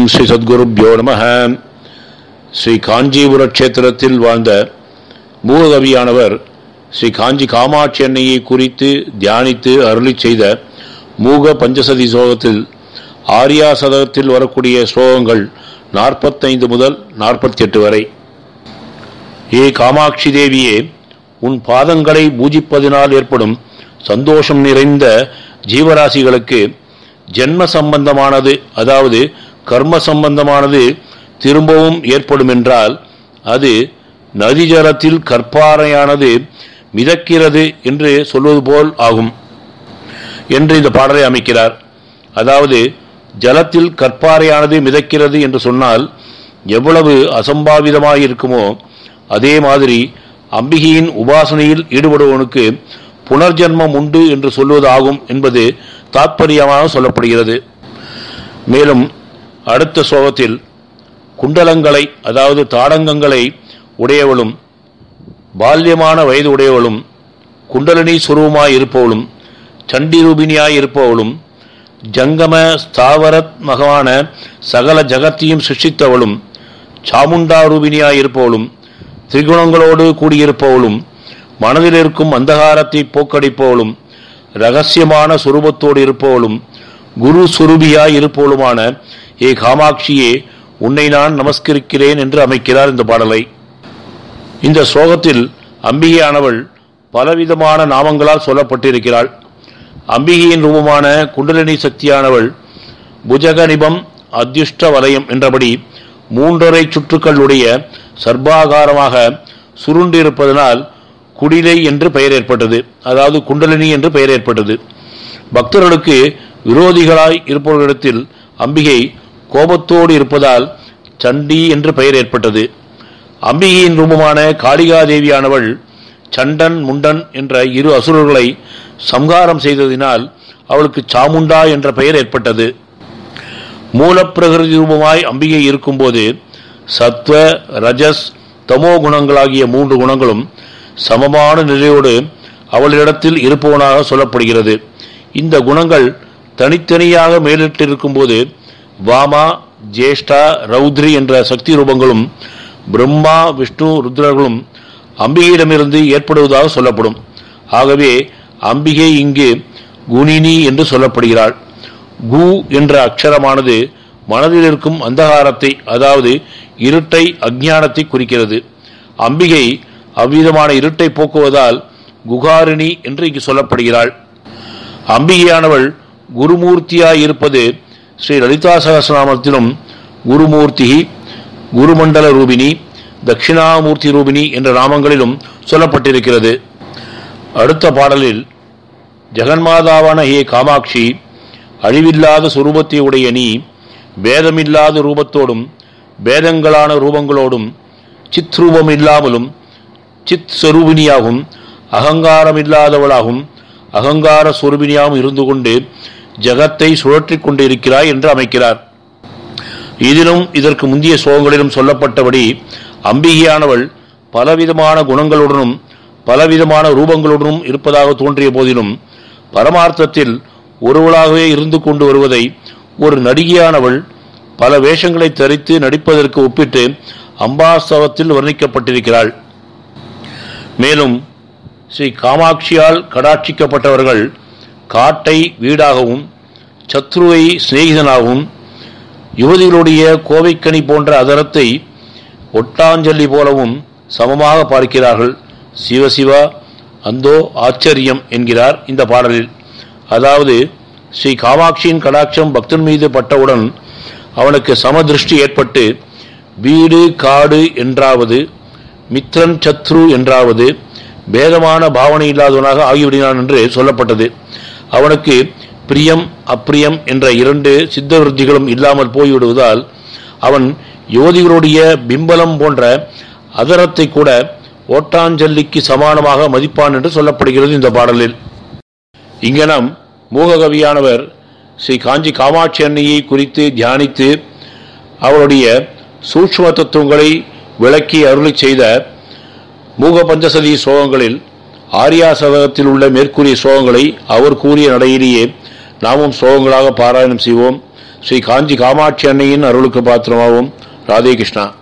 ஸ்ரீ சத்குருப்யோ நம ஸ்ரீ காஞ்சிபுர கஷேத்திரத்தில் வாழ்ந்த மூககவியானவர் ஸ்ரீ காஞ்சி காமாட்சி அன்னையை குறித்து தியானித்து அருளி செய்த மூக பஞ்சசதி ஸ்லோகத்தில் ஆரியா சதகத்தில் வரக்கூடிய ஸ்லோகங்கள் நாற்பத்தைந்து முதல் நாற்பத்தி எட்டு வரை ஏ காமாட்சி தேவியே உன் பாதங்களை பூஜிப்பதினால் ஏற்படும் சந்தோஷம் நிறைந்த ஜீவராசிகளுக்கு ஜென்ம சம்பந்தமானது அதாவது கர்ம சம்பந்தமானது திரும்பவும் ஏற்படும் என்றால் அது நதி ஜலத்தில் கற்பாறையானது மிதக்கிறது என்று சொல்வது போல் ஆகும் என்று இந்த பாடலை அமைக்கிறார் அதாவது ஜலத்தில் கற்பாறையானது மிதக்கிறது என்று சொன்னால் எவ்வளவு அசம்பாவிதமாக இருக்குமோ அதே மாதிரி அம்பிகையின் உபாசனையில் ஈடுபடுவனுக்கு புனர்ஜன்மம் உண்டு என்று சொல்வதாகும் என்பது தாத்பரியமாக சொல்லப்படுகிறது மேலும் அடுத்த சோகத்தில் குண்டலங்களை அதாவது தாடங்கங்களை உடையவளும் பால்யமான வயது உடையவளும் குண்டலினி சுரூபமாய் இருப்பவளும் சண்டிரூபிணியாய் இருப்பவளும் ஜங்கம ஸ்தாவரத்மகமான சகல ஜகத்தையும் சிருஷ்டித்தவளும் சாமுண்டாரூபிணியாய் இருப்பவளும் திரிகுணங்களோடு கூடியிருப்பவளும் மனதில் இருக்கும் அந்தகாரத்தை போக்கடிப்பவளும் ரகசியமான சுரூபத்தோடு இருப்பவளும் குரு சுரூபியாய் இருப்பவளுமான ஏ காமாட்சியே உன்னை நான் நமஸ்கரிக்கிறேன் என்று அமைக்கிறார் இந்த பாடலை இந்த ஸ்லோகத்தில் அம்பிகையானவள் பலவிதமான நாமங்களால் சொல்லப்பட்டிருக்கிறாள் அம்பிகையின் ரூபமான குண்டலினி சக்தியானவள் புஜகநிபம் அத்யுஷ்ட வலயம் என்றபடி மூன்றரை சுற்றுக்களுடைய சர்பாகாரமாக சுருண்டிருப்பதனால் குடிலை என்று பெயர் ஏற்பட்டது அதாவது குண்டலினி என்று பெயர் ஏற்பட்டது பக்தர்களுக்கு விரோதிகளாய் இருப்பவர்களிடத்தில் அம்பிகை கோபத்தோடு இருப்பதால் சண்டி என்று பெயர் ஏற்பட்டது அம்பிகையின் ரூபமான காளிகாதேவியானவள் சண்டன் முண்டன் என்ற இரு அசுரர்களை சம்ஹாரம் செய்ததினால் அவளுக்கு சாமுண்டா என்ற பெயர் ஏற்பட்டது மூலப்பிரகிருதி ரூபமாய் அம்பிகை இருக்கும்போது சத்வ ரஜஸ் தமோ குணங்களாகிய மூன்று குணங்களும் சமமான நிலையோடு அவளிடத்தில் இருப்பவனாக சொல்லப்படுகிறது இந்த குணங்கள் தனித்தனியாக மேலிட்டிருக்கும்போது வாமா ஜேஷ்டா ரௌத்ரி என்ற சக்தி ரூபங்களும் பிரம்மா விஷ்ணு ருத்ரர்களும் அம்பிகையிடமிருந்து ஏற்படுவதாக சொல்லப்படும் ஆகவே அம்பிகை இங்கு குணினி என்று சொல்லப்படுகிறாள் கு என்ற அக்ஷரமானது மனதில் இருக்கும் அந்தகாரத்தை அதாவது இருட்டை அஜ்ஞானத்தை குறிக்கிறது அம்பிகை அவ்விதமான இருட்டை போக்குவதால் குகாரிணி என்று இங்கு சொல்லப்படுகிறாள் அம்பிகையானவள் குருமூர்த்தியாய் இருப்பது ஸ்ரீ லலிதா சகசிரநாமத்திலும் குருமூர்த்தி குருமண்டல ரூபிணி தட்சிணாமூர்த்தி ரூபிணி என்ற நாமங்களிலும் சொல்லப்பட்டிருக்கிறது அடுத்த பாடலில் ஜெகன்மாதாவான ஹே காமாட்சி அழிவில்லாத சுரூபத்தை உடைய நீ பேதமில்லாத ரூபத்தோடும் பேதங்களான ரூபங்களோடும் சித் ரூபம் இல்லாமலும் சித் சொரூபிணியாகவும் அகங்காரமில்லாதவளாகவும் அகங்கார சொரூபிணியாகவும் இருந்து கொண்டு ஜகத்தை சுழற்றி கொண்டு இருக்கிறாய் என்று அமைக்கிறார் இதிலும் இதற்கு முந்தைய சோகங்களிலும் சொல்லப்பட்டபடி அம்பிகையானவள் பலவிதமான குணங்களுடனும் பலவிதமான ரூபங்களுடனும் இருப்பதாக தோன்றிய போதிலும் பரமார்த்தத்தில் ஒருவளாகவே இருந்து கொண்டு வருவதை ஒரு நடிகையானவள் பல வேஷங்களை தரித்து நடிப்பதற்கு ஒப்பிட்டு அம்பாஸ்தவத்தில் வர்ணிக்கப்பட்டிருக்கிறாள் மேலும் ஸ்ரீ காமாட்சியால் கடாட்சிக்கப்பட்டவர்கள் காட்டை வீடாகவும் சத்ருவை சிநேகிதனாகவும் யுவதிகளுடைய கோவைக்கனி போன்ற அதரத்தை ஒட்டாஞ்சல்லி போலவும் சமமாக பார்க்கிறார்கள் சிவசிவா அந்தோ ஆச்சரியம் என்கிறார் இந்த பாடலில் அதாவது ஸ்ரீ காமாட்சியின் கடாட்சம் பக்தன் மீது பட்டவுடன் அவனுக்கு சமதிருஷ்டி ஏற்பட்டு வீடு காடு என்றாவது மித்ரன் சத்ரு என்றாவது பேதமான பாவனை இல்லாதவனாக ஆகிவிடினான் என்று சொல்லப்பட்டது அவனுக்கு பிரியம் அப்பிரியம் என்ற இரண்டு சித்த விருத்திகளும் இல்லாமல் போய்விடுவதால் அவன் யுவதிகளுடைய பிம்பலம் போன்ற அதரத்தை கூட ஓட்டாஞ்சல்லிக்கு சமானமாக மதிப்பான் என்று சொல்லப்படுகிறது இந்த பாடலில் இங்கனம் மூககவியானவர் ஸ்ரீ காஞ்சி காமாட்சி அன்னையை குறித்து தியானித்து அவருடைய சூட்சும தத்துவங்களை விளக்கி அருளி செய்த மூக பஞ்சசதி சோகங்களில் ஆரியா சதகத்தில் உள்ள மேற்கூறிய சோகங்களை அவர் கூறிய நடையிலேயே நாமும் சோகங்களாக பாராயணம் செய்வோம் ஸ்ரீ காஞ்சி காமாட்சி அன்னையின் அருளுக்கு பாத்திரமாகவும் ராதே கிருஷ்ணா